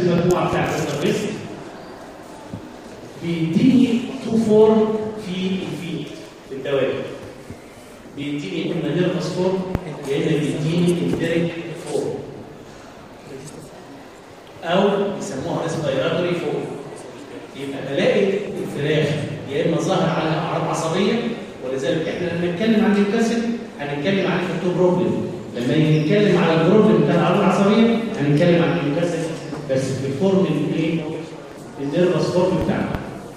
المجموعه بتاعت السيرفيس بيديني تو فورم في الفيد في الدوائر بيديني اما نيرفس فورم يا اما بيديني اندريك فورم او يسموها ريسبيراتوري فورم يبقى بلاقي الفراخ يا اما ظاهر على اعراض عصبيه ولذلك احنا لما نتكلم عن نيوكاسل هنتكلم عن الفوتو بروبلم لما نيجي نتكلم على البروبلم بتاع الاعراض العصبيه هنتكلم عن نيوكاسل بس في الفورم الايه النيرفس فورم بتاعنا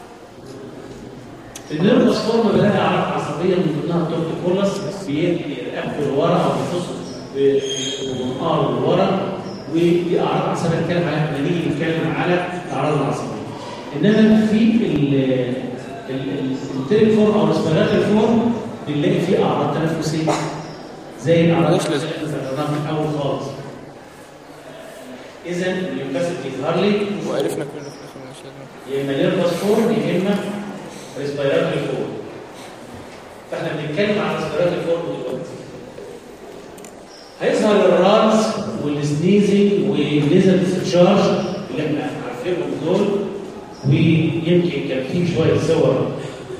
النيرفس فورم بلاقي اعراض عصبيه من ضمنها التورتيكولاس بيدي رقبته لورا او بيخص ومنقار لورا ودي اعراض عصبيه نتكلم عليها لما نيجي نتكلم على الاعراض العصبيه انما في التيريك فورم او الريسبيراتوري فورم بنلاقي فيه اعراض تنفسيه زي الاعراض ملوش لازمة. اللي ذكرناها في الاول خالص اذا النيوكاسل بيظهر لي وعرفنا كلنا في الاخر مش لازم يا اما نيرفس فورم يا اما ريسبيراتوري فورم فاحنا بنتكلم عن ريسبيراتوري فورم دلوقتي هيظهر الرانز والسنيزنج والليزر ديسشارج اللي احنا عارفينهم دول ويمكن كان في شويه صور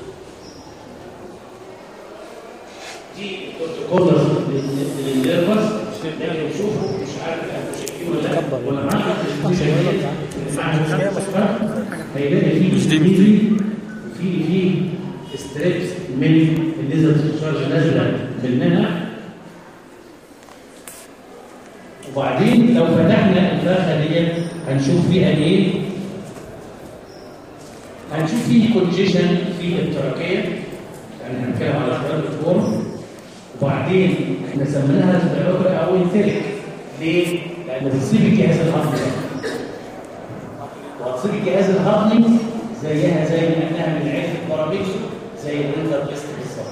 دي بروتوكولز للنيرفس لكن شوفوا مش عارف انتوا شايفين ولا لا ولا معاك مش شايفين معاك هيلاقي فيه سنيزنج وفي فيه ستريبس من الليزر ديسشارج نازله منها وبعدين لو فتحنا الفرخه ديت هنشوف فيها ايه هنشوف فيه كونجيشن في التراكيه يعني هنتكلم على اختلاف الفورم وبعدين احنا سميناها سبيروتري او انتريك ليه؟ لان بتصيب الجهاز الهضمي وهتصيب الجهاز الهضمي زيها زي ما انها من عيله الباراميكس زي الريندر بيست بالظبط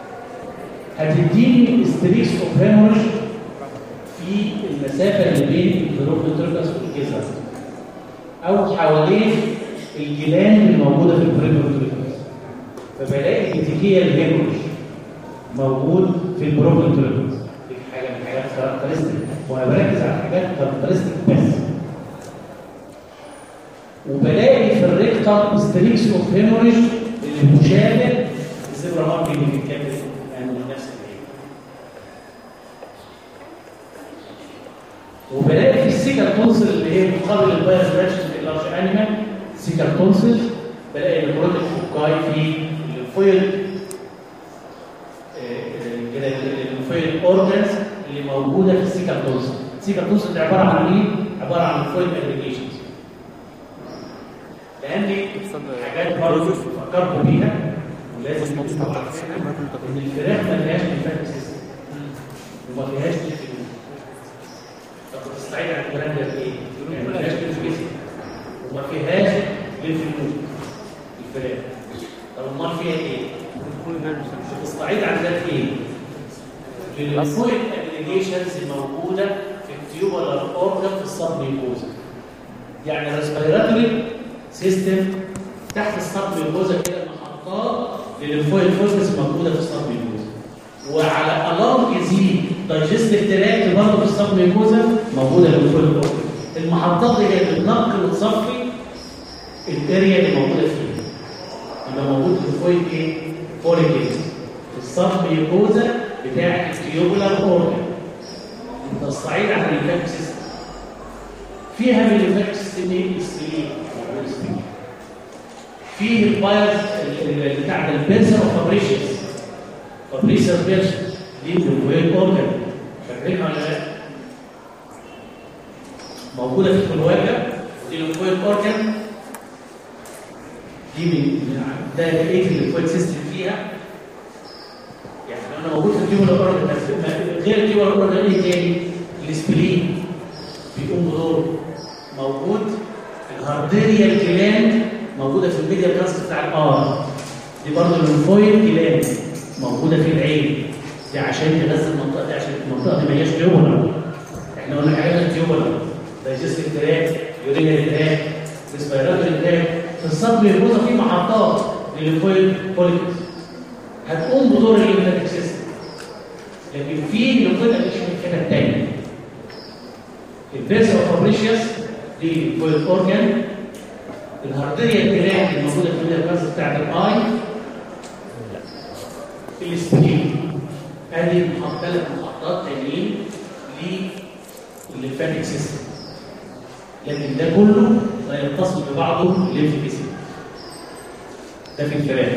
هتديني ستريكس اوف هيموريج في المسافة اللي بين البروبوتريكس والجذع أو حوالين الجيلان الموجودة في البروبوتريكس فبلاقي الاتيكية الهيموريج موجود في البروبوتريكس دي حاجة من حاجات كاركترستيك وأنا بركز على حاجات كاركترستيك بس وبلاقي في الريكتر ستريكس اوف هيموريج اللي مشابه الزبرة ماركينج في الكابل يعني نفس الحاجة وبلاقي في السيكال تونسل اللي هي مقابل البايرس راتش في اللارج انيمال سيكال تونسل بلاقي البروتين فوكاي في الليمفويد كده الليمفويد اورجانز اللي موجوده في السيكال تونسل السيكال تونسل دي عباره عن ايه؟ عباره عن ليمفويد اجريجيشنز لان حاجات برضه فكرتوا بيها ولازم تبقوا عارفينها ان الفراخ ما فيهاش ليمفاتيك سيستم وما فيهاش ليمفاتيك طب تستعيد عن الكلام ده بايه؟ يعني ما فيهاش ليمفاتيك وما فيهاش ليمفنود الفراخ طب امال فيها ايه؟ تستعيد عن ده ايه؟ الليمفويد ابليكيشنز الموجوده في التيوبولار اورجن في الصب ميكوزا يعني الريسبيراتوري سيستم تحت الصب ميكوزا كده محطات للليمفويد فولكس موجوده في الصب ميكوزا وعلى الارم يزيد دايجستيف تراكت برضه في الصب ميكوزا موجوده للليمفويد فولكس المحطات دي هي بتنقل وتصفي الاريا اللي موجوده فيها يبقى موجود ليمفويد ايه؟ فوليكلز في الصب ميكوزا بتاع التيوبولار اورجن تصعيد على الليمفاتيك سيستم فيها من الليمفاتيك سيستم ايه؟ السليم فيه الفايروس بتاع البيرسر وفابريشيس فابريشيس بيرسر دي الليمفويد اورجن فاكرينها ولا لا؟ موجوده في الكلواكه دي الليمفويد اورجن دي من ده بقيه الليمفويد سيستم فيها يعني انا موجود في التيوبولار اورجن بس غير التيوبولار اورجن ايه تاني؟ السبلين بيقوم بدور موجود الهارديريال جلاند موجوده في الميديا كلاس بتاع الار دي برضه الليمفويد جلاند موجوده في العين دي عشان تغذي المنطقه دي عشان المنطقه دي ما هياش تيوبولار احنا قلنا حاجات التيوبولار دايجستيف تراك يورينال تراك ريسبيراتوري تراك في الصدر الجوزه في محطات للليمفويد فوليكلز هتقوم بدور الليمفاتيك سيستم لكن في ليمفويد اديشن في الحته الثانيه البيرسا وفابريشيوس للفويل اورجان الهارديريا الجلاند الموجوده في الميديا كارز بتاعت الاي السبلين ادي محط ثلاث محطات تانيين للليمفاتيك سيستم لكن ده كله لا يتصل ببعضه الليمف سيستم ده في الفراغ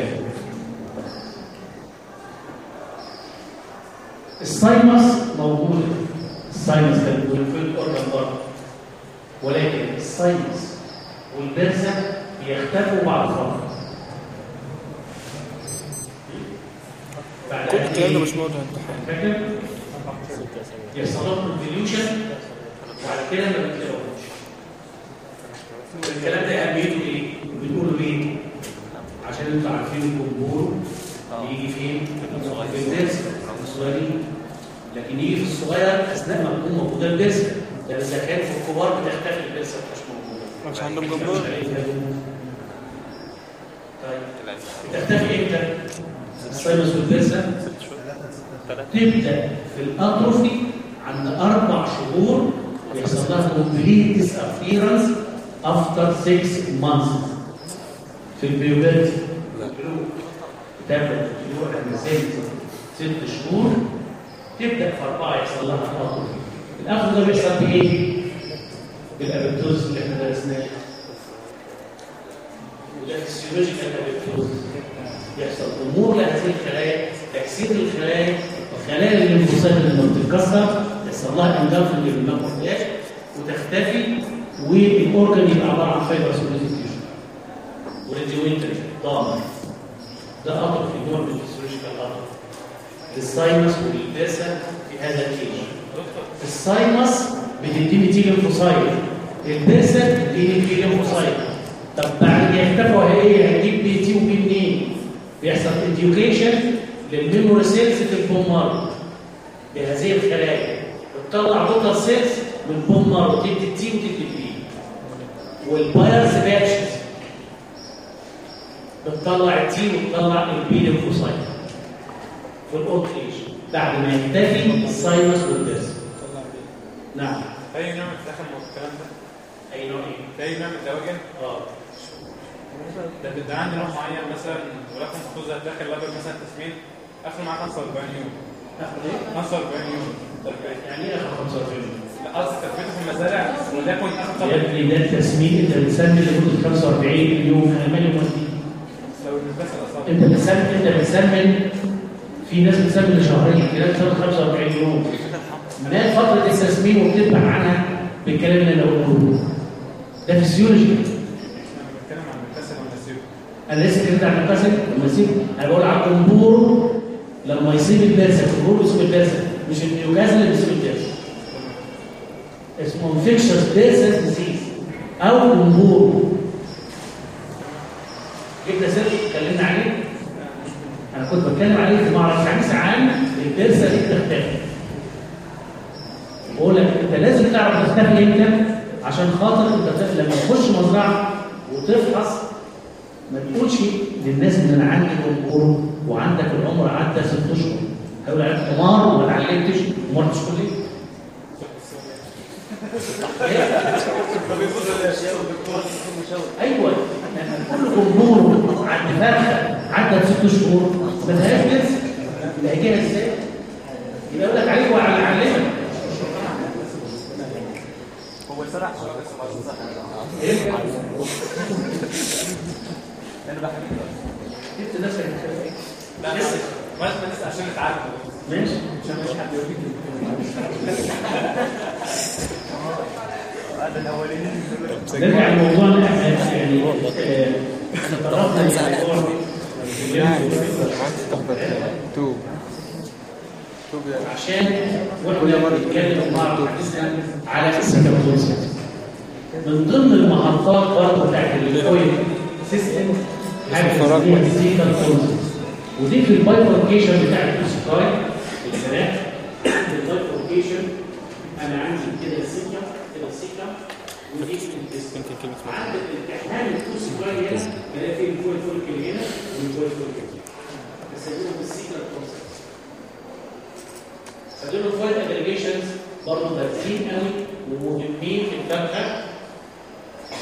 السايمس موجود السايمس ده موجود في الاورجن برضه ولكن السايمس والبرزة بيختفوا بعد فترة بعد كل قد الكلام ده إيه؟ مش موجود على الامتحان فاكر؟ يحصل لهم كونفوليوشن وبعد كده ما بتلاقوش الكلام ده اهميته ايه؟ بنقوله ليه؟ عشان انتوا عارفين الجمهور يجي فين؟ في الدرس الصغيرين لكن يجي في الصغير اثناء ما تكون موجوده البرسه ده اذا كان في الكبار بتختفي البرسه مش موجوده مش عندهم جمهور طيب بتختفي امتى؟ الساينس والبرسه تبدا في الاتروفي عند اربع شهور ويحصل لها كومبليت ديسابيرنس افتر 6 مانثs في البيوبرتي تبدا تروح عند سن ست شهور تبدا في اربعه يحصل لها اتروفي الاخر ده بيحصل بايه؟ بالابيبتوز اللي احنا درسناه وده فيسيولوجيكال ابيبتوز يحصل ضمور لهذه الخلايا تكسير الخلايا الخلايا الليمفوسايت اللي لما بتتكسر يحصل لها انجلف للماكروفاج وتختفي والاورجن يبقى عباره عن فايبرس وريزيتيوشن وريديوينتري ضامن ده اطر في نوع من الفيسيولوجيكال اطر للساينس والباسا في هذا الكيس الساينس بتديني تي ليمفوسايت الباسا بتديني تي ليمفوسايت طب بعد ما يختفوا هي هتجيب بي تي وبي منين؟ بيحصل اديوكيشن للميموري سيلز في البون مارو بهذه الخلايا بتطلع توتال سيلز من البون مارو تدي تي وتدي بي والبايرز باتشز بتطلع التي وتطلع البي ليمفوسايت في الاولد ايج بعد ما يختفي الساينس والبيرس نعم اي نوع من الدخل من الكلام ده اي نوع ايه؟ اي نوع من الدواجن اه ده بيبقى عندي نوع معين مثلا ولكن خطوط داخل لابد مثلا تسمين اخر معاه 45 يوم اخد ايه؟ 45 يوم تربيه يعني ايه اخد 45 لا قصدي تربيته في المزارع وليكن اخر يا ابني ده التسمين انت بتسمي لمده 45 يوم انا مالي ومالي لو النفاس الاصابع انت بتسمي انت بتسمن في ناس بتسمن لشهرين في ناس بتسمن 45 يوم ما فتره التسمين وبتتبع عنها بالكلام اللي انا بقوله ده فيسيولوجي انا بتكلم عن النفاس والنسيب انا لسه اتكلمت عن القاسم لما يصيب انا بقول على الجمهور لما يصيب البرسه الجمهور يصيب البرسه مش النيوكاسل اللي بيصيب البرسه اسمه انفكشوس بيرسس ديزيز او جمهور جبنا سيرة اتكلمنا عليه انا كنت بتكلم عليه في معرض خميس عام البرسه دي بتختفي بقول لك انت لازم تعرف تختفي امتى عشان خاطر انت ت- لما تخش مزرعه وتفحص ما تقولش للناس ان انا عندي جمهور وعندك العمر عدى ست اشهر هيقول عليك حمار وما اتعلمتش وما رحتش كليه ايوه لما كل جمهور عند فرخه عدت ست شهور ما تهاش لسه يبقى هيجيها ازاي؟ يبقى يقول لك عليك وعلى علمك هو سرع شويه بس ايه؟ انا بحب جبت نفسك لا لسه ما لسه عشان نتعلم ماشي عشان مش حد يوريك هذا الاولانيين نرجع لموضوعنا احنا يعني آه، تطرقنا لموضوع توب توب يعني عشان واحنا بنتكلم مع حديثنا على السيكابوزيس من ضمن المحطات برضه بتاعت الاويل سيستم حاجه اسمها السيكابوزيس ودي في البايفوركيشن بتاع الكوسيكاي الفراخ البايفوركيشن انا عندي كده السيكا كده السيكا ودي الانتستين يمكن كلمة عند الامتحان الكوسيكاي هنا بلاقي فيه الفول فولكل هنا والفول فولكل هنا بسميهم السيكا كونسبت فدول الفايل اجريجيشنز برضه بارزين قوي ومهمين في الفرخه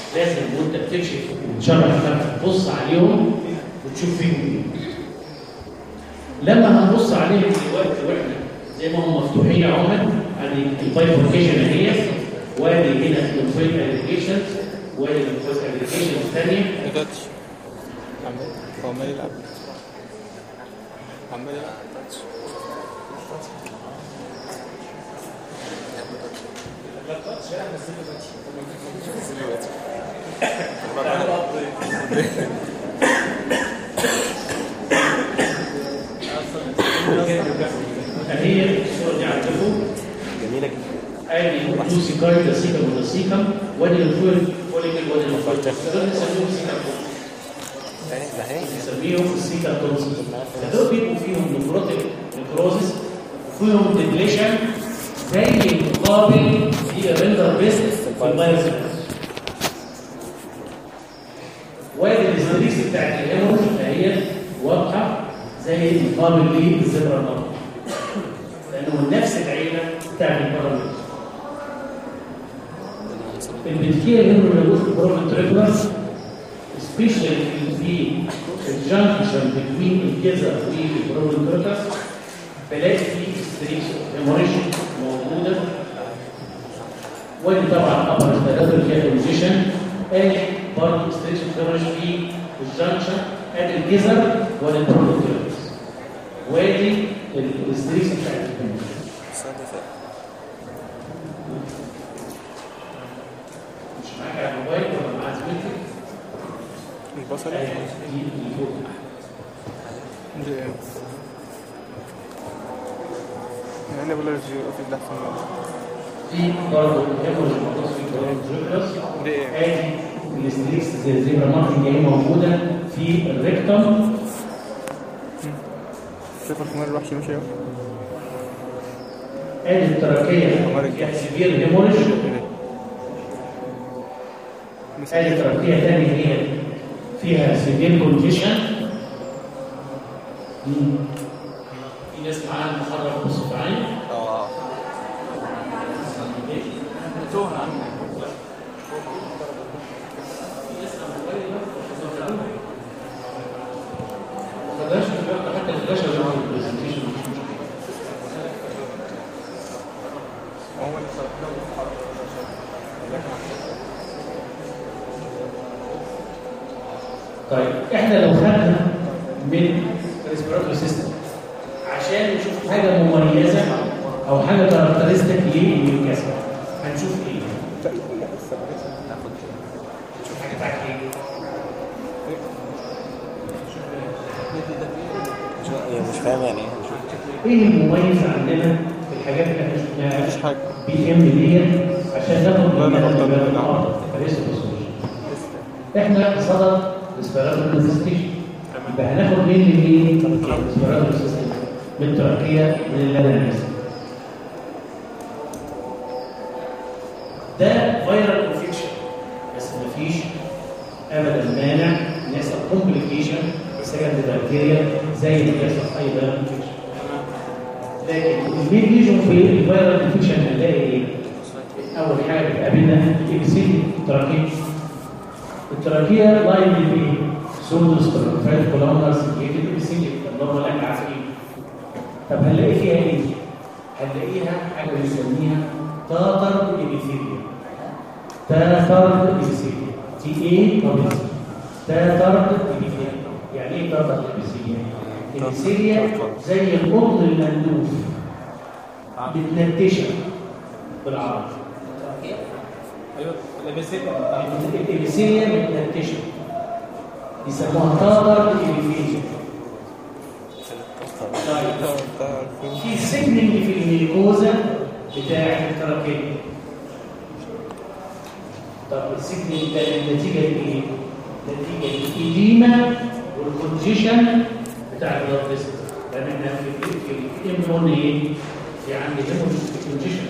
لازم وانت بتكشف وتشرح نفسك تبص عليهم وتشوف فيهم ايه لما هنبص عليهم دلوقتي واحنا زي ما هم مفتوحين يا عمر ادي البايفوركيشن اهي وادي هنا الليمفويد اجريجيشن وادي الليمفويد اجريجيشن الثانيه ما جاتش عمال هو عمال يلعب عمال يلعب فهي الصوره دي عندكم جميله جدا ادي تو سيكاي ده سيكم وده سيكم وادي الفول فوليكل وادي الفول دول بنسميهم سيكم ده هي بنسميهم السيكا تونسل فدول بيبقوا فيهم نفروتيك نكروزس وفيهم ديبليشن زي المقابل في الريندر بيست في الفيروس وادي الاستريكس بتاعت الهيمورج فهي واضحه زي المقابل للزبره النار لانه من نفس العيله بتاعت البارامتر البتكيه اللي هو موجود في البروفن تريبلس سبيشال في الجانكشن بين الجذر والبروفن تريبلس بلاقي فيه ستريكس هيموريج موجوده ودي طبعا ابر استراتيجي فيها بوزيشن ادي برضه ستريكس هيموريج في الجانكشن ادي الجذر وادي البروفن تريبلس وادي الستريكس بتاعت الهيموريج السنة اللي فاتت مش معاك على الموبايل ولا مع زميلتك البصل أيوة، دي اللي فوق دي ايه يعني بقول لك في اللي احسن منه. في برضه الهيموريج موجود في البروفن دي ايه ادي الاستريكس زي الزبرة ماركتنج اهي موجودة في الريكتوم شوف الحمار الوحشي ماشي اهو ادي التراكية فيها سيفير هيموريج ادي تراكية تانية هي فيها سيفير كونجيشن في ناس معاها المخرج بصف عين اه فلاش حتى الفلاش اللي معاهم البرزنتيشن مش مشكلة هو اللي صار طيب احنا لو خدنا من ريسبيراتوري سيستم عشان نشوف حاجه مميزه او حاجه كاركترستيك للكسر هنشوف ايه؟ نشوف حاجه بتاعت ايه؟ هي مش فاهم يعني ايه ايه المميز عندنا في الحاجات اللي احنا شفناها مفيش حاجة بي ام ديت عشان ناخد لا، أنا منها غلطان. البيانات النهارده كريسبيراتوري. احنا صدد ريسبيراتوري مانيفستيشن يبقى هناخد مين اللي ريسبيراتوري سيستم من تركيا من اللبنانيز ده فيرال انفكشن بس مفيش ابدا مانع ان يحصل كومبليكيشن سكند بكتيريا زي اللي بيحصل في اي فيرال انفكشن لكن المين ليجون في الفيرال انفكشن هنلاقي ايه؟ اول حاجه بتقابلنا الابسيل التراكيه التراكيه لاين بايه؟ سودوس فايت كولومنر سيكيتد الابسيل اللهم لك عارفين طب هنلاقي فيها ايه؟ هنلاقيها حاجه بنسميها تاتر ابيثيليا تاتر ابيثيليا تي ايه طبيعي تاتر ابيثيليا يعني ايه تاتر ابيثيليا؟ الابيثيليا زي القطن المندوف بتنتشر بالعربي ايوه الابيسيك الابيثيليا متنتشر يسموها تاتر ابيثيليا طيب بتاع الفيلم في سيجننج في الميكوزا بتاع التراكية طب السيجننج ده النتيجة ايه؟ نتيجة الإديمة والكونجيشن بتاع البلاد فيسل لأن احنا في في الإم ايه؟ في عندي كونجيشن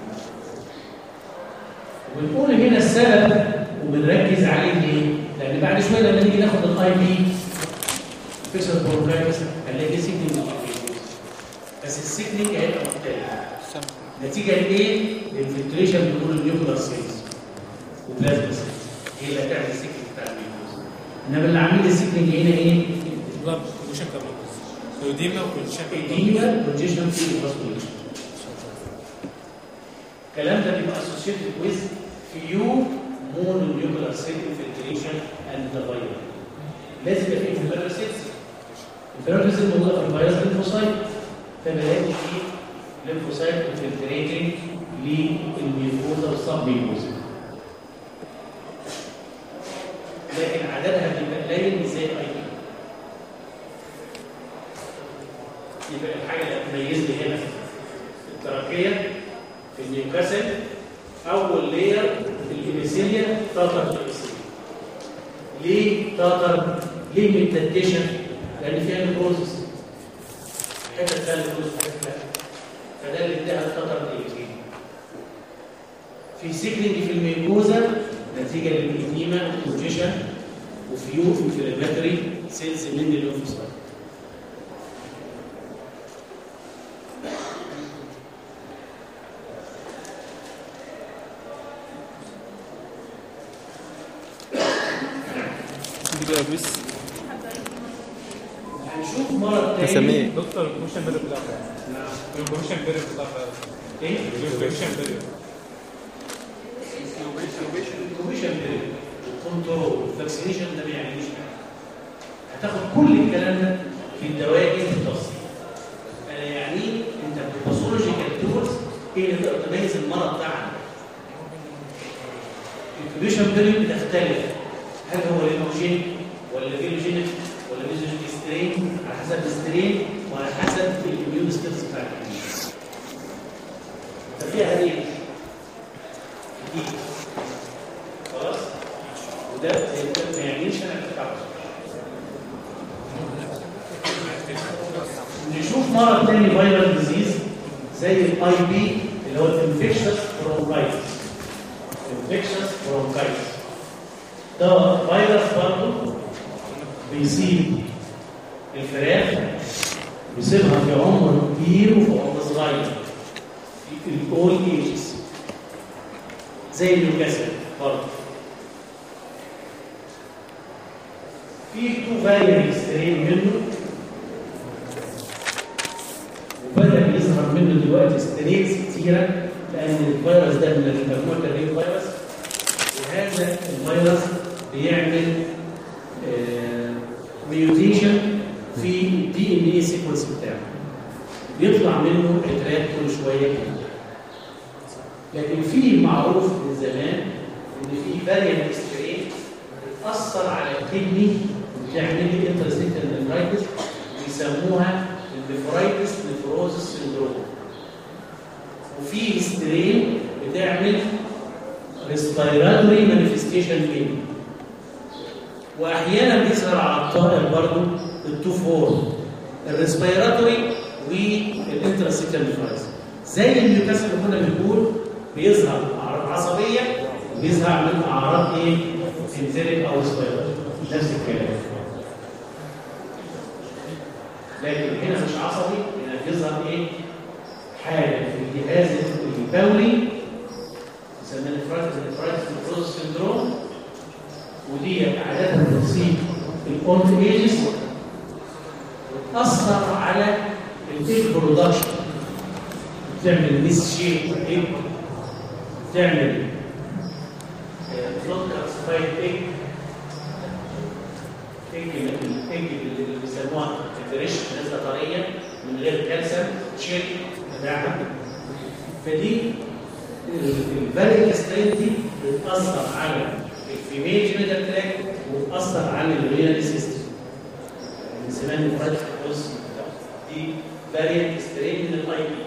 وبنقول هنا السبب وبنركز عليه ليه؟ لأن بعد شوية لما نيجي ناخد الاي بي فيسل بروجرامز هنلاقي سيجننج بس السيجننج هيبقى مختلف نتيجة لإيه؟ الانفلتريشن بيقول النيوكلير سيلز وبلازما سيلز هي اللي هتعمل السيكنج بتاع الميكوزا انما اللي عامل السيكنج هنا ايه؟ بلاد كونديشن كابلوكس اوديما وكونديشن ايديما بروجيشن في الفاسكوليشن الكلام ده بيبقى اسوشيتد ويز فيو مونو نيوكلر سيل انفلتريشن اند فايروس لازم يبقى فيه انفلتريشن سيلز الانفلتريشن سيلز موجوده في الفيروس ليمفوسايت فبلاقي فيه ليمفوسايت انفلتريتنج للميوكوزا والسب ميوكوزا لكن عددها بيبقى قليل مش زي الاي بي يبقى الحاجه اللي هتميز لي هنا التراكيه في النيوكاسل اول لير الابيثيليا تاتر الابيثيليا ليه تاتر ليه ميتاتيشن لان فيها نيكروزس حته ثانيه نيكروزس حته لا فده اللي اداها التاتر الابيثيليا في سيكلينج في الميكوزا نتيجه للايديما كونجيشن وفيو انفلاماتوري سيلز من الليمفوسايت دي كده بس هنشوف مرض تاني نسميه دكتور الكونديشن بيريود بتاع الكونديشن بيريود بتاع ايه؟ الكونديشن بيريود الكوميشن والكنترول والفاكسينيشن ده ما يعنيش حاجه هتاخد كل الكلام ده في الدواجن بالتفصيل انا يعني انت بالباثولوجيكال تولز هي اللي تقدر تميز المرض بتاعك الكوميشن بيريود بتختلف هل هو لينوجين ولا فيلوجينيك ولا ميزوجينيك سترين على حسب السترين وعلى حسب الاميون ستيلز بتاعت الجسم. ففيها هذه كتير خلاص وده ما يعنيش انا بتاع نشوف مرض تاني فيرال ديزيز زي الاي بي اللي هو الانفكشس برونكايتس انفكشس برونكايتس ده فيروس برضه بيصيب الفراخ بيسيبها في عمر كبير وفي عمر صغير في الاول ايجز زي النيوكاسل برضه في تو فاريانت سترين منه وبدا يظهر منه دلوقتي سترينز كتيره لان الفيروس ده من مجموعه الريو فيروس وهذا الفيروس بيعمل ميوتيشن في الدي ان اي سيكونس بتاعه بيطلع منه عترات كل شويه كده لكن في معروف من زمان ان في فاريانت سترين بتاثر على الكدني وبتعمل لي انترستيتال نيفرايتس بيسموها النيفرايتس نيفروزس سندروم وفي سترين بتعمل ريسبيراتوري مانيفستيشن بين واحيانا بيظهر على الطائر برضه التو فور الريسبيراتوري والانترستيتال نيفرايتس زي النيوكاسل اللي كنا بنقول بيظهر اعراض عصبيه وبيظهر من اعراض ايه؟ انتريك او سبايرال نفس الكلام لكن هنا مش عصبي هنا بيظهر ايه؟ حاجه في الجهاز البولي يسمى نفرايتس نفرايتس نفروز سندروم ودي عاده بتصيب الاونت ايجز وتاثر على الايج برودكشن تعمل ميس شيب ايج تعمل نوت كالسيفايد ايج ايج الايج اللي بيسموها فريش نازله طريه من غير كالسيوم شيل بتاعها فدي الفاليك سترين دي بتاثر على الفيميل جينيتال تراك وبتاثر على الرينال سيستم بنسميها نفرات دي فاريانت سترين من الاي بي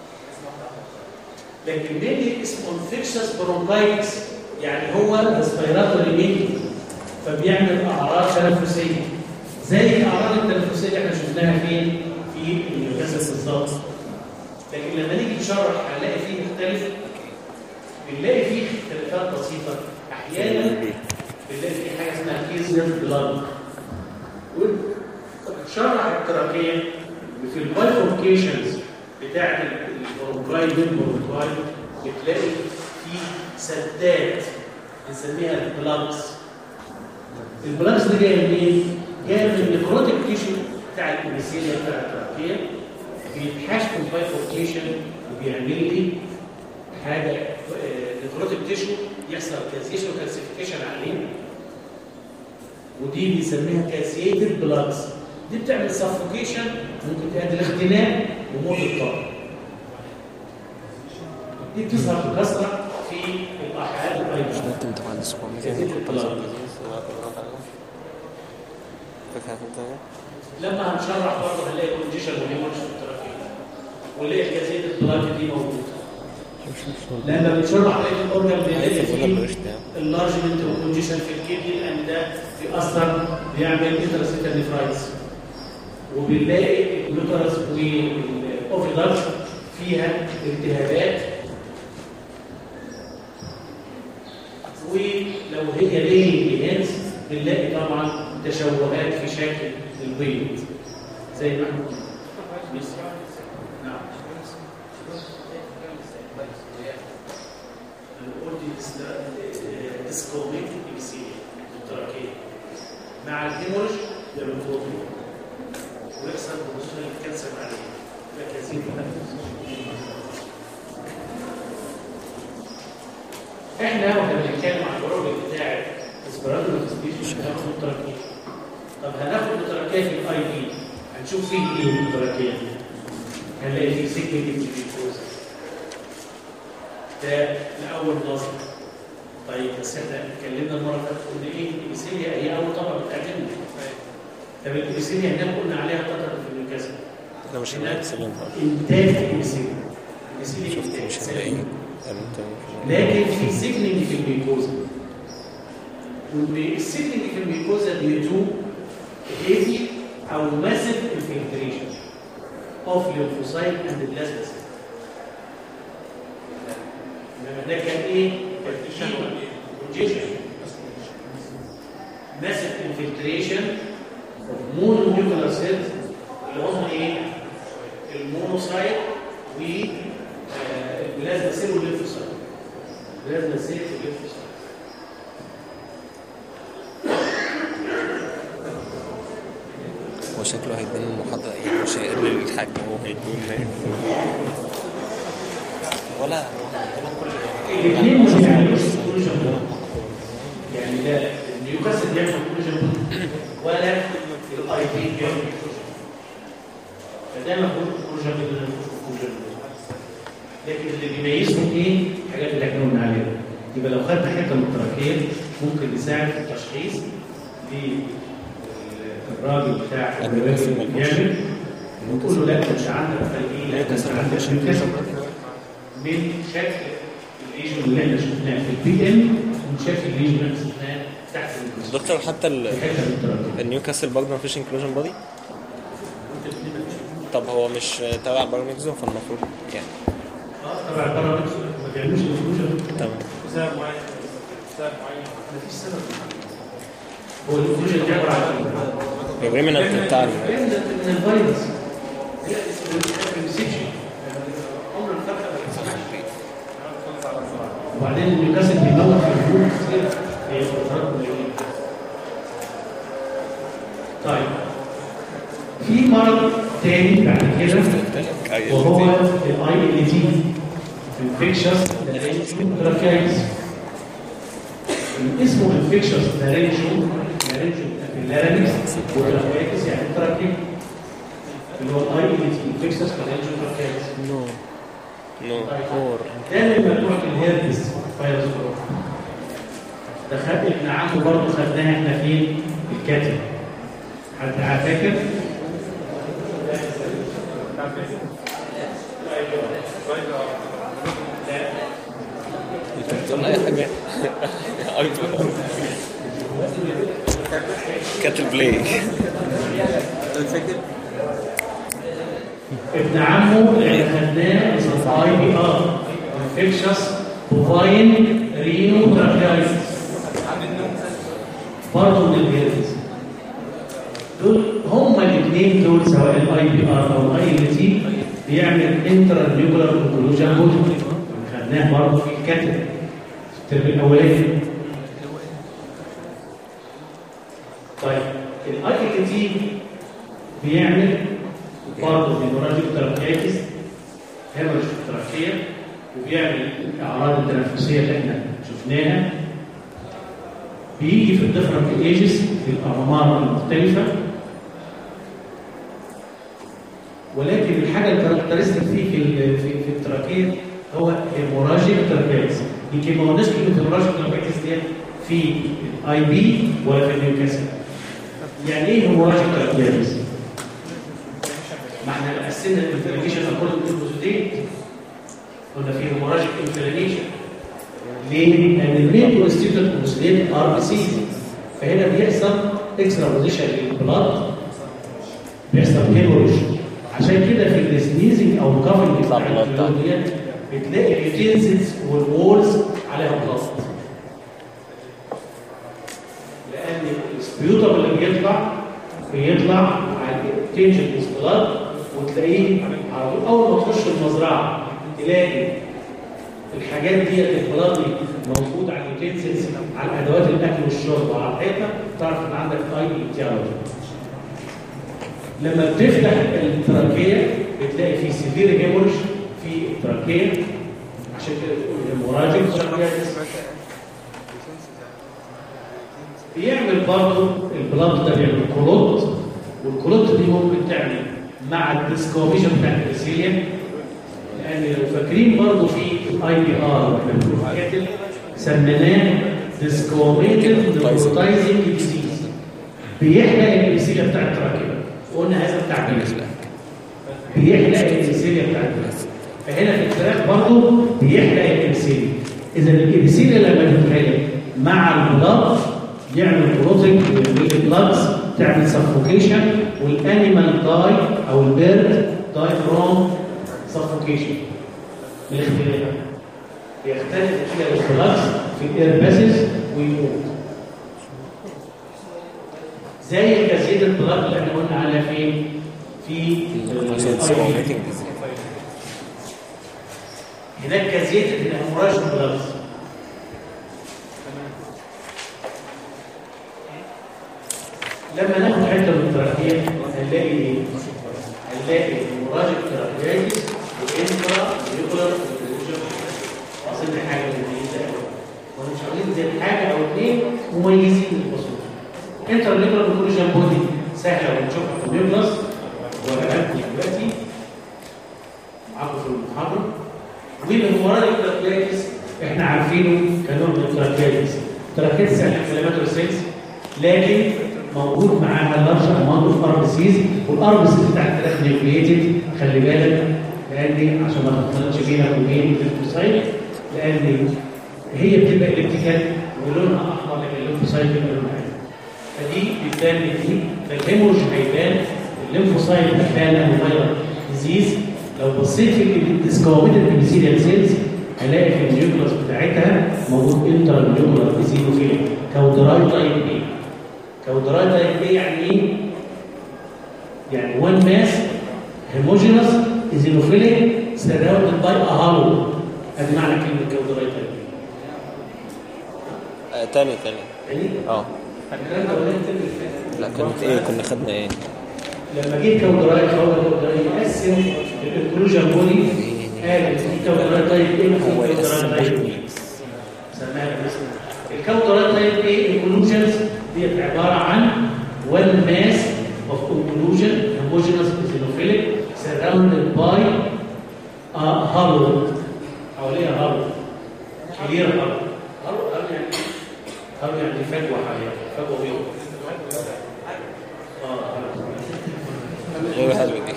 لكن مينلي اسمه انفكشس برونكايتس يعني هو ريسبيراتوري مينلي فبيعمل اعراض تنفسيه زي الاعراض التنفسيه اللي احنا شفناها فين في النيوكاسل بالظبط لكن لما نيجي نشرح هنلاقي فيه مختلف بنلاقي فيه اختلافات بسيطه احيانا بنلاقي فيه حاجه اسمها كيزر بلاد شرح التراكيه في البايفوركيشنز بتاعت البرونكاي والبرونكاي بتلاقي في سدات بنسميها البلاكس البلاكس دي جايه منين؟ جايه من النيكروتيك تيشو بتاع الابيثيليا بتاع التراكيه بيتحشم بايفوركيشن وبيعمل لي حاجه نيكروتيك تيشو يحصل كالسيشن وكالسيفيكيشن عليه ودي بنسميها كاسيتد بلاكس دي بتعمل سفوكيشن ممكن تؤدي لاختناق وموت الطائر دي بتظهر بكثره في الاحياء مش الايضا انت متابع الاسبوع كاسيتد بلاكس لما هنشرح برضه هنلاقي كونجيشن وهيمورج في التراكيب ونلاقي الكاسيتد بلاك دي موجوده لما بنشرح بقيه الاورجن بنلاقي فيه اللارجمنت والكونجيشن في الكدني لان ده بيأثر بيعمل انترستيتال نيفرايتس وبنلاقي اليوترس والاوفيدرز فيها التهابات ولو هي ليه جهاز بنلاقي طبعا تشوهات في شكل البيض زي ما احنا قلنا. نعم انا قلت ديسكوميك اكسيليا التراكيه مع الهيموريج يعمل فوبيا ويحصل بروسونال كانسر عليه ده كثير احنا واحنا بنتكلم عن البروجرام بتاع اسبرانتو سبيشن هناخد التراكيه طب هناخد التراكيه في الاي بي هنشوف فيه ايه التراكيه هنلاقي فيه سيجنال ده لاول نظر طيب بس احنا اتكلمنا المره اللي فاتت قلنا ايه الابيسيليا هي اول طبقه بتعجبنا طب الابيسيليا هناك قلنا عليها قطر في الكسر احنا مش هناك هنلاقي سلم انتاج الابيسيليا الابيسيليا شفت إنتاج مش سليم. هنلاقي انت لكن في سيجننج في الميكوزا والسيجننج في الميكوزا بيدو هيفي او ماسيف انفلتريشن اوف ليمفوسايت اند بلازما سيل انما ده كان ايه؟ كونجيشن ماسيف انفلتريشن اوف مونو نيوكلر سيلز اللي هم ايه؟ المونوسايت و آه، البلازما سيل والليمفوسايت بلازما سيل والليمفوسايت هو شكله هيدينا المحاضرة يعني مش هيقل الحجم هو هيكون ولا هو هيدينا كل الاثنين مش بيعملوش كونجن يعني لا النيوكاسل بيعمل كونجن ولا الاي بي بيعمل كونجن فده مفهوم كونجن بدون كونجن لكن اللي بيميزهم ايه؟ الحاجات اللي احنا قلنا عليها يبقى لو خدنا حته من التراكيه ممكن نساعد في التشخيص للراجل بتاع الجواز اللي بيعمل ونقول له لا انت مش عندك فالإيه؟ لا انت عندك نيوكاسل من شكل الليجن اللي احنا شفناه في البي ام ومن شكل الليجن اللي احنا شفناه تحت الميكروسكوب دكتور حتى ال- في حته من التراكيب النيوكاسل برضه ما فيش انكلوجن بودي طب هو مش تبع باراميكزون فالمفروض يعني اه طبعا البارامتر ما بيعملوش انكلوجن تمام بسبب معين بسبب معين مفيش سبب هو الانكلوجن ده عباره عن ايه؟ الريمننت بتاع ال- من الفيروس هي الانسكشن عمر الفرخه ما بتسمعش وبعدين النيوكاسل بيدور في الهجوم كتير في فترات قليله طيب في مرض تاني بعد كده وهو الاي ال تي انفكشس تراكيتس اسمه انفكشس لارنجو لارنجو كابيلاريس وتراكيتس يعني تراكيت اللي هو الاي ال تي انفكشس لارنجو تراكيتس نو نو فور ده من مجموعه الهيربس فيروس كورونا ده خد ابن عمه برضه خدناها احنا فين؟ في الكاتب حد فاكر؟ انت بتقول اي حاجه ايفون كاتل بلاي ابن عمه اللي خدناه اسمه اي بي ار انفكشس بوفاين رينو تراكيايتس برضه من الهيربس دول هما الاثنين دول سواء الاي بي ار او الاي ال تي بيعمل انترا نيوكلر كونكلوجن بودي خدناه برضه في الكاتب الترم الاولاني طيب الاي اي تي بيعمل برضه هيموراجيك تراكيتس هيموراجيك تراكيه وبيعمل الاعراض التنفسيه اللي احنا شفناها بيجي في الديفرنت ايجز في الاعمار المختلفه ولكن الحاجه الكاركترستيك فيه في ال- في, في التراكيه هو هيموراجيك تراكيتس يمكن ما قلناش كلمه هيموراجيك تراكيتس ديت في الاي بي ولا في النيوكاسل يعني ايه هيموراجيك تراكيتس؟ ما احنا قسمنا الانفلاميشن اكوردنج تو بوزيتيف قلنا في هيموراجيك انفلاميشن ليه؟ لان المين كونستيتوت كونستيت ار بي سي فهنا بيحصل اكسترا بوزيشن للبلاد بيحصل هيموريج عشان كده في السنيزنج او الكافنج يطلع بتاع بلاد الفلويد ديت بتلاقي اليوتنسلز والوولز عليها بلاد لان السبيوتر اللي بيطلع بيطلع على التنشن بلاد وتلاقيه على طول اول ما تخش المزرعه تلاقي الحاجات دي البلاد دي موجود على اليوتنسلز على ادوات الاكل والشرب وعلى الحيطه تعرف ان عندك اي ايتيولوجي لما بتفتح التراكيه بتلاقي في سيفير هيمورج في التراكيه عشان كده بتقول هيموراجيك تراكيتس بيعمل برضه البلاد ده بيعمل كولوت والكولوت دي ممكن تعمل مع الديسكوميشن بتاع البرسيليا لان لو فاكرين برضه في اي بي ار واحنا بنقول حاجات سميناه ديسكوميتد نيوروتايزنج ديزيز بيحرق الابسيليا بتاع التراكيب قلنا هذا التعبير بيحرق الابسيليا بتاع التراكيب فهنا في الفراخ برضه بيحرق الابسيليا اذا الابسيليا لما تتحرق مع البلاد يعمل بروتين البلادز تعمل سفوكيشن والانيمال داي او البيرد داي فروم سفوكيشن من الاختلاف يختلف كده البلادز في الاير باسز ويموت زي كاسيد البلاد اللي احنا قلنا عليها فين في ال- هناك كازيت الهيموراج البلاد لما ناخد حته من التراكيه هنلاقي ايه؟ هنلاقي هيموراج التراكيايتس وانترا نيوكلر اصل حاجه مميزه قوي ومش عاوزين زي حاجه او اثنين مميزين للبصور انترا نيوكلر كونجن بودي سهله ونشوفها في النيوكلاس وهناخد دلوقتي معاكم في المحاضره والهيموراج التراكيايتس احنا عارفينه كنوع من التراكيايتس التراكيايتس يعني انفلاماتوري سيلز لكن موجود معاها لارج اماونت اوف ار بي سيز والار بي سيز بتاعت الفراخ نيوكليتد خلي بالك لان عشان ما تختلطش بينك وبين الليمفوسايت لان هي بتبقى الابتكال ولونها احمر لكن الليمفوسايت بيبقى لونها ازرق فدي بتبان من دي فالهيمورج هيبان الليمفوسايت هتبان انه فيروس ديزيز لو بصيت في الديسكوميتد ابيثيليال سيلز هلاقي في النيوكلاس بتاعتها موجود انتر نيوكلر ايزينوفيل كاودراي تايب ايه كاودراي تايب ايه يعني ايه؟ يعني وان ماس هيموجينوس ايزينوفيليك سراوندد باي ا هالو ادي معنى كلمه كاودراي تايب آه، تاني تاني يعني اه الكلام ده ولا الترم اللي فات؟ لا كانت ايه كنا خدنا ايه لما جه كاودراي كاودراي كاودراي يقسم الانكلوجن بودي قال في كاودراي تايب ايه وفي هو كاودراي تايب يقسم ايه سماها باسم الكاودراي تايب ايه انكلوجنز دي عباره عن one mass of conclusion homogeneous eosinophilic surrounded by a hollow حواليها hollow كبيرة hollow hollow hollow يعني hollow يعني فجوة حواليها فجوة بيضاء اه غير حلوة دي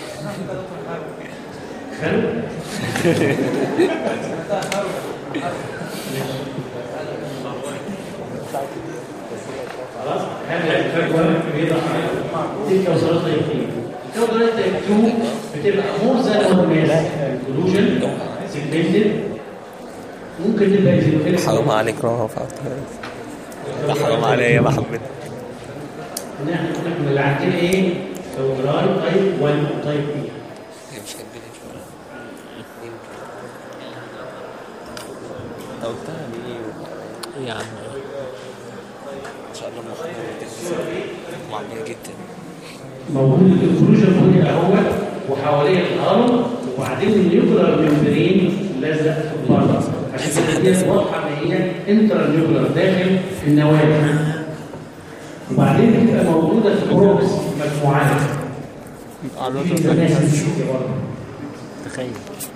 خلو خلاص هذا الفجوه بيضع دي الكوثرات تايب 2 الكوثرات تايب 2 بتبقى مور ذان وان ماس كلوجن سيجمنتد ممكن تبقى ايزينوفيليك حرام عليك روح ده حرام عليا يا محمد ان احنا احنا اللي عندنا ايه؟ كوثراي تايب 1 وتايب 2 هي مش كاتبين او تاني ايه يا عم ان شاء الله المحاضرة معدية جدا موجود الانكلوجن بودي اهوت وحواليه الهرم وبعدين النيوكلر ممبرين لازق في البره عشان كده دي واضحه ان هي انترا نيوكلر داخل النواه وبعدين بتبقى موجوده في بروكس مجموعات دي بنسميها سيسي برضه تخيل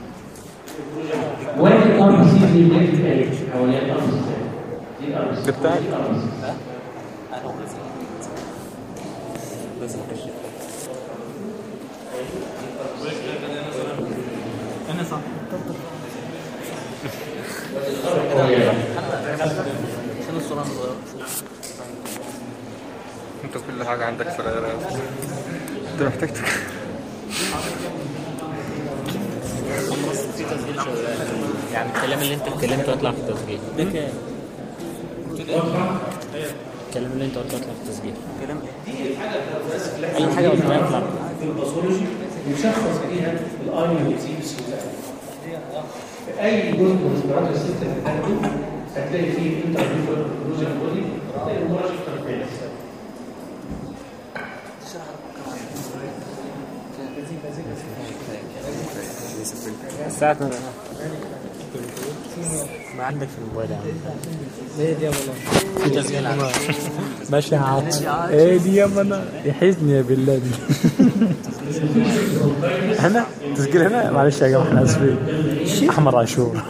واحد ار سي دي بلاد اهي حوالين الار سي دي الار سي ده بتاعك؟ دي الار سي لازم أكشف انا صح عشان الصورة صغيرة انت كل حاجة عندك صغيرة يا أستاذ. انت محتاج تك- في تسجيل شغال يعني الكلام اللي انت اتكلمته يطلع في التسجيل ده كام؟ الكلام اللي انت قلته يطلع في التسجيل اي حاجة قلتها يطلع في الباثولوجي يشخص بيها الاي والسي بسهوله في اي جزء من الجراحه الست اللي بتاخده هتلاقي فيه انترفيوال كلوجن بودي هتلاقي المراجع تربيس الساعة 2 ما عندك في الموبايل يا عم ايه دي يا بلا في تسجيل عندك ماشي يا عاطف ايه دي يا بلا يحزني يا بالله دي هنا تسجيل هنا معلش يا جماعه احنا اسفين احمر عاشور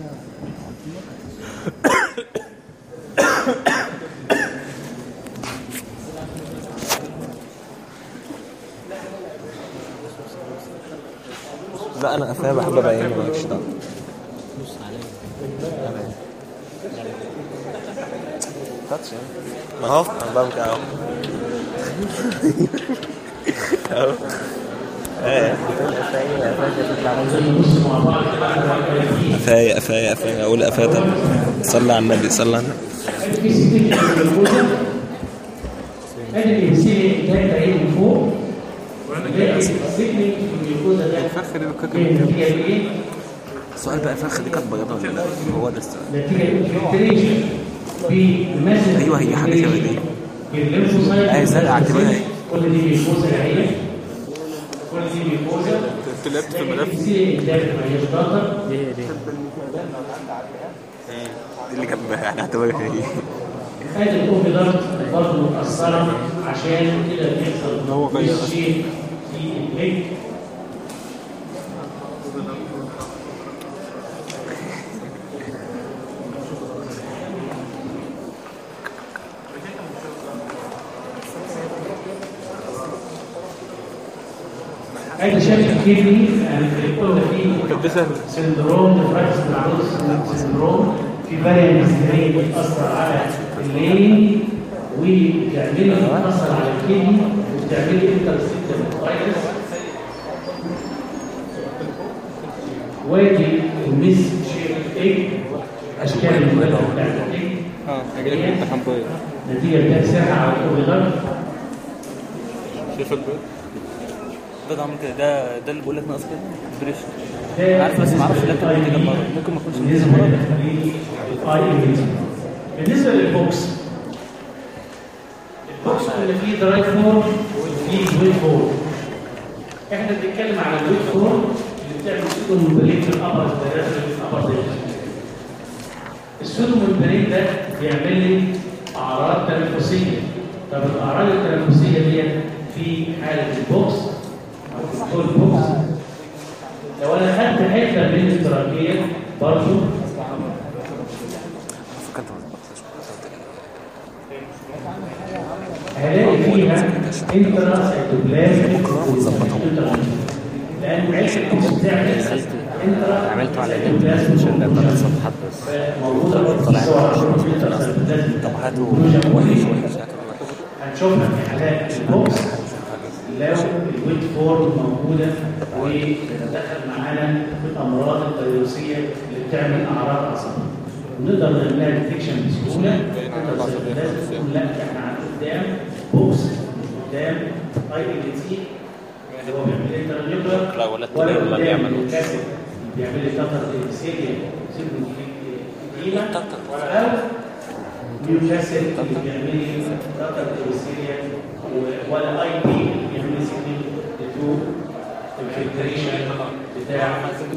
لا أنا قفايا بحب أبينه مالكش دعوة بص عليا تاتش يعني ما هو أنا بعمل كده أهو أهو إيه قفايا قفايا قفايا أقول قفايا طب صلي على النبي صلي على النبي في ستيك في الجلوكوزا ادي الانسولين ده بعيد من فوق السيجنال في الجلوكوزا ده الفخ ده بكاكا جاي نتيجه لايه؟ السؤال بقى الفرخة دي كانت بيضة ولا لا؟ هو ده السؤال نتيجه الانفلتريشن بمثل أيوة، هي حاجة شبه دي. الليمفوسايت أيوة، زرع اعتبارها إيه؟ كل دي بيكوزا العين كل دي بيكوزا انت لعبت في الملف الانسولين ده ما هيش ضغط دي دي دي اللي كانت يعني اعتبرها هي ادي الاوفي ضغط برضه متاثره عشان كده بيحصل هو غير شيء في اللينك ادي شكل الكدني يعني قلنا فيه كانت سهل سندروم ديفراكس بالعروض سندروم في فاريانت سترين بتأثر على اللين وبتعمل بتأثر على الكدني وبتعمل انترستيتال فايروس وادي الميس شيب ايج اشكال المولد بتاعت الايج اه هجيلك في امتحان بيض نتيجه لتأثيرها على الكوبيلر شايف البيض؟ ده عامل كده ده ده اللي بقول لك ناقص كده بريش ده عارف بس ما اعرفش اللابتوب اللي جنب مرض ممكن ما يكونش بالنسبه للاي بالنسبه للبوكس البوكس اللي فيه دراي فورم وفيه ويت فورم احنا بنتكلم على الويت فورم اللي بتعمل سودو ممبرين في الابر في الابر السودو ممبرين ده بيعمل لي اعراض تنفسيه طب الاعراض التنفسيه دي في حاله البوكس او في البوكس لو انا خدت حته من التراكيه برضه فكرت ما ظبطتش هلاقي فيها انترا سيتوبلازم لان العيش بتعمل انترا عملته على النت عشان ابقى صفحات بس موجوده برضه في صور انترا سيتوبلازم طب هاتوا وحش وحش هاتوا وحش هنشوفها في حالات البوكس لو الويت فورم موجوده وتدخل معانا في الامراض الفيروسيه اللي بتعمل اعراض عصبيه ونقدر نعمل لها ديتكشن بسهوله نقدر لازم تقول لا احنا عن قدام بوكس قدام اي ال تي اللي هو بيعمل انترنيوكلر لا، ولا التاني ولا اللي يعملوا. بيعمل لي تطر سيريا سيريا او نيوكاسل اللي بيعمل لي تطر سيريا ديت و- ولا اي بي يعمل سيجنال تو الفلتريشن بتاع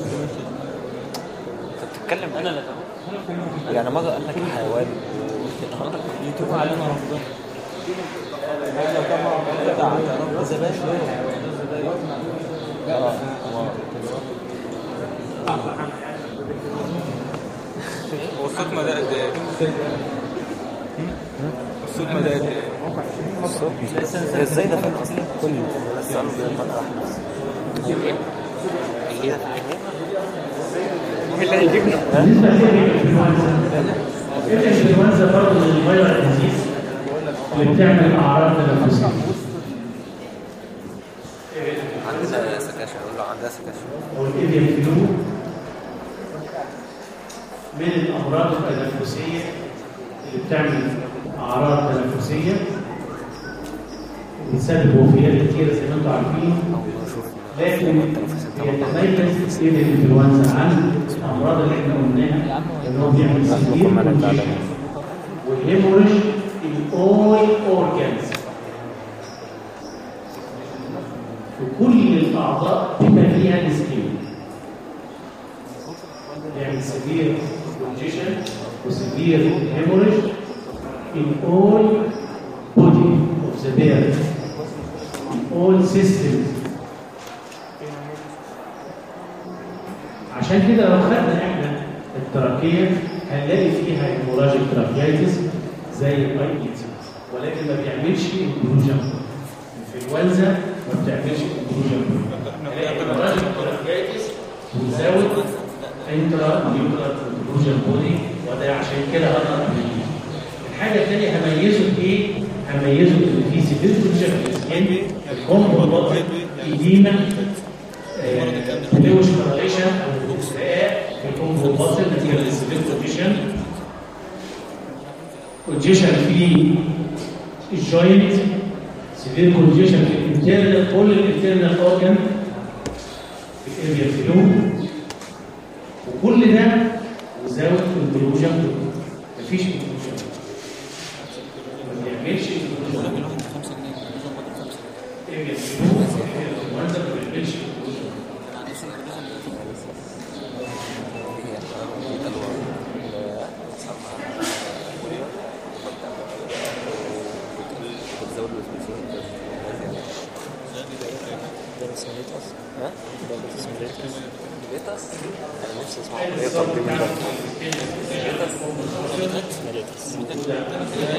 انت بتتكلم انا اللي يعني مره قال لك حيوان يوتيوب علينا ربنا لو كان بتاع رب زبائن اه هو الصوت مدى قد ايه؟ الصوت مدى قد ايه؟ ازاي ده فين اصلا كله السؤال بينطق احمد بالنسبه للانفلونزا الانفلونزا برضه من الفيروس ديزيز اللي بتعمل اعراض تنفسيه عندنا سكاشن اقول له عندها سكاشن او الايديا فلو من الامراض التنفسيه اللي بتعمل اعراض تنفسيه وبتسبب وفيات كتير زي ما انتم عارفين لكن يتميز ايه الانفلونزا عن الامراض اللي احنا قلناها ان هو بيعمل سيفير والهيموريج in all organs في كل الاعضاء بما فيها السكين يعني سيفير كونجيشن وسيفير هيموريج in all body of the bear in all systems عشان كده لو خدنا احنا التراكية هنلاقي فيها هيموراجيك تراكيتس زي الاي اي تي ولكن ما بيعملش انكلوجن الانفلونزا ما بتعملش انكلوجن هنلاقي هيموراجيك تراكيتس وزود انترا نيوكلر انكلوجن بودي وده عشان كده اقدر اميزه الحاجه الثانيه هميزه بايه؟ هميزه ان في سيفير كونجن في السكين الكومبو ايديما بلوش كورليشن او استرقاق بيكون في الباطن نتيجه للسيفير كونديشن كونجيشن في الجوينت سيفير كونجيشن في الانترنال كل الانترنال اورجان في الاريا فلو وكل ده وزاويه الانكلوجن مفيش انكلوجن ما بيعملش انكلوجن اريا فلو الانفلونزا ما بيعملش انكلوجن بتزود الاسبوعين ده اسمه ليتس ها؟ ده اسمه ليتس بيتس انا نفسي اسمع بيتس دي من اسمه ليتس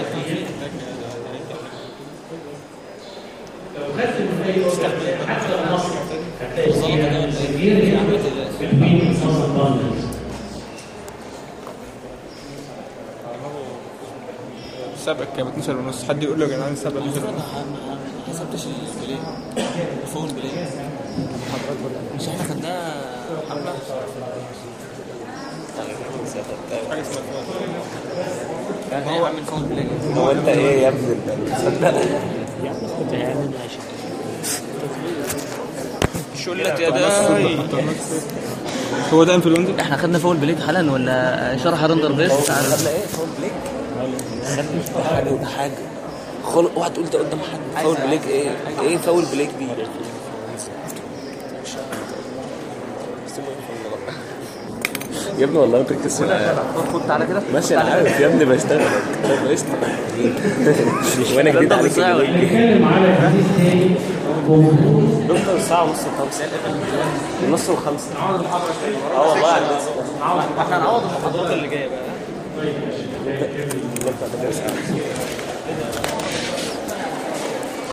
لو خدت من اي أورجان، حتى في مصر هتلاقي فيها سيفير في البين مصر باندلز سبق كام 12 ونص حد يقول له يا جدعان سبق 12 ونص ما حسبتش البلاي فوق البلاي مش احنا خدناها حمله حاجه اسمها فوق. يعني هو عامل فوق البلاي هو انت ايه يا ابني تصدق يا عم كنت هيعمل ماشي شلت يا داي هو ده انفلونزا احنا خدنا فوق البلاي حالا ولا شرح رندر بيس خدنا ايه فول بليك خدنا حاجه وده حاجه خل اوعى تقول ده قدام حد فاول بليك ايه ايه فاول بليك دي يا ابني والله انت كسر خد تعالى كده ماشي انا عارف يا ابني بشتغل طب قشطه وانا جديد عليك هنتكلم على حديث تاني كونفوز دكتور ساعة ونص وخمسة نص وخمسة اه والله عندنا احنا هنعوض المحاضرات اللي جاية بقى